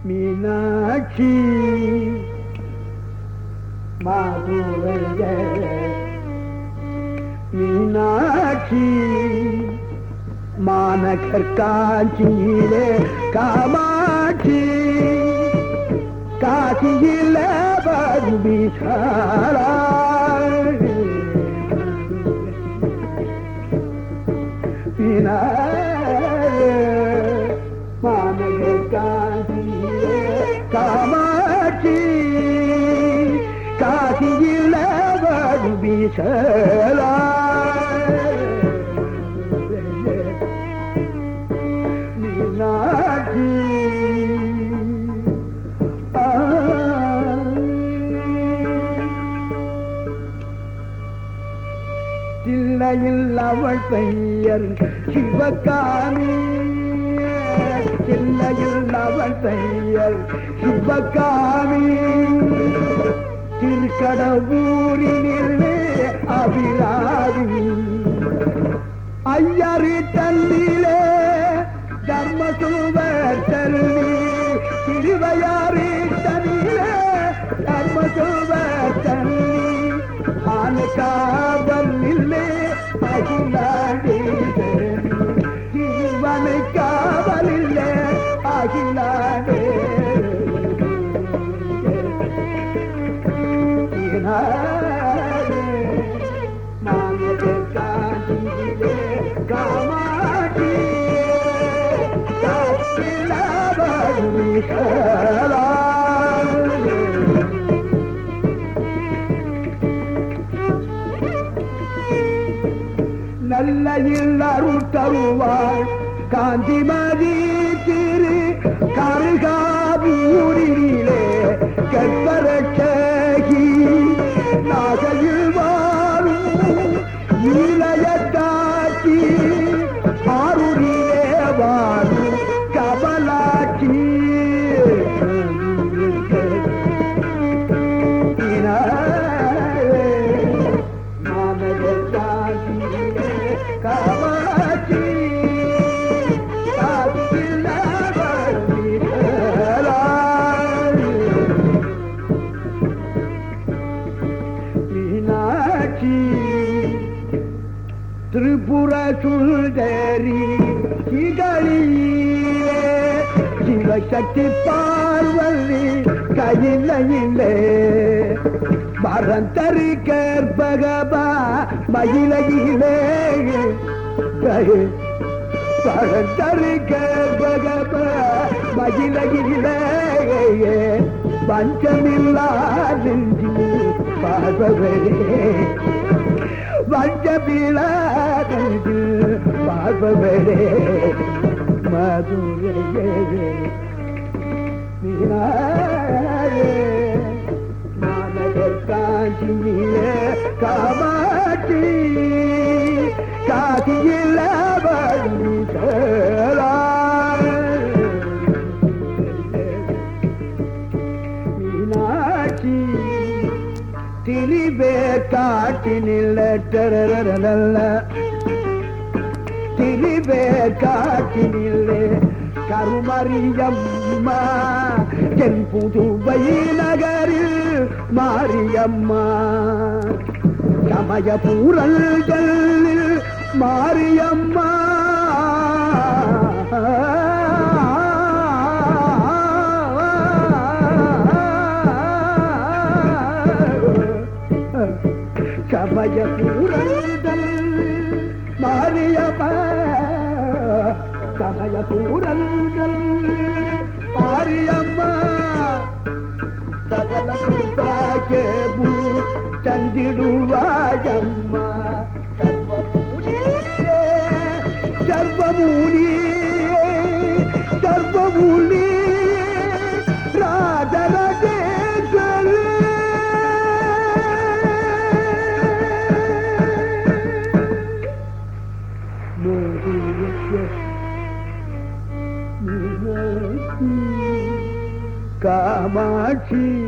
மீனாட்சி மாதுரைய மீனாட்சி மாநகர் காட்சியிலே காமாட்சி காசியில பருவிசாரா மாநகர் காசியிலே காமாட்சி காசியில பருவிசாரா மீனாட்சி ஆ. தில்லையில் அவள் பெயர் சிவகாமி தில்லையில் அவள் பெயர் சிவகாமி திருக்கடவூரினிலே அபிராமி ஐயரு தன்னிலே தர்மசுவர் தள்ளி திருவையாறு தன்னிலே தர்மசுவர் தள்ளி ஆனக்காவலிலே அகிலாடி ஜீவனை காவலிலே அகிலாடே காமாட்சி நல்ல அருள் தருவாள் காந்திமதி திரு கருகாபூரிலே கற்பரட்சகி நாகையில் வாழும் இளைய காட்சி ஆருரிலே வாழும் கமலாட்சி காமாட்சி காத்தில மீனாட்சி திரிபுர சுந்தரி சிகளிலே சிவசக்தி பார்வதி கையிலே மரந்தரி கற்பகபா மயிலையிலே பரந்தரி கற்பகபா மயிலையிலே பஞ்சமில்லாது பார்வரே வஞ்சமில்லாது பார்வரே மதுரையே மீனாரே மாநகர் காஞ்சியிலே காமாட்சி காசியில மீனாட்சி திரிவே காட்டினில் டரரரரல்ல திரிவே காட்டினிலே கருமரியம்மா தென் புதுவை நகரில் மாரியம்மா சமயபூரல்கள் மாரியம்மா சமயபூரல்கள் மாரியம்மா சமயபூரல்கள் மாரியம்மா சகல கிருபாகேபு சந்திடுவாயம்மா சர்வமூலியே சர்வமூலியே சர்வமூலியே ராஜராஜேஸ்வரி காமாட்சி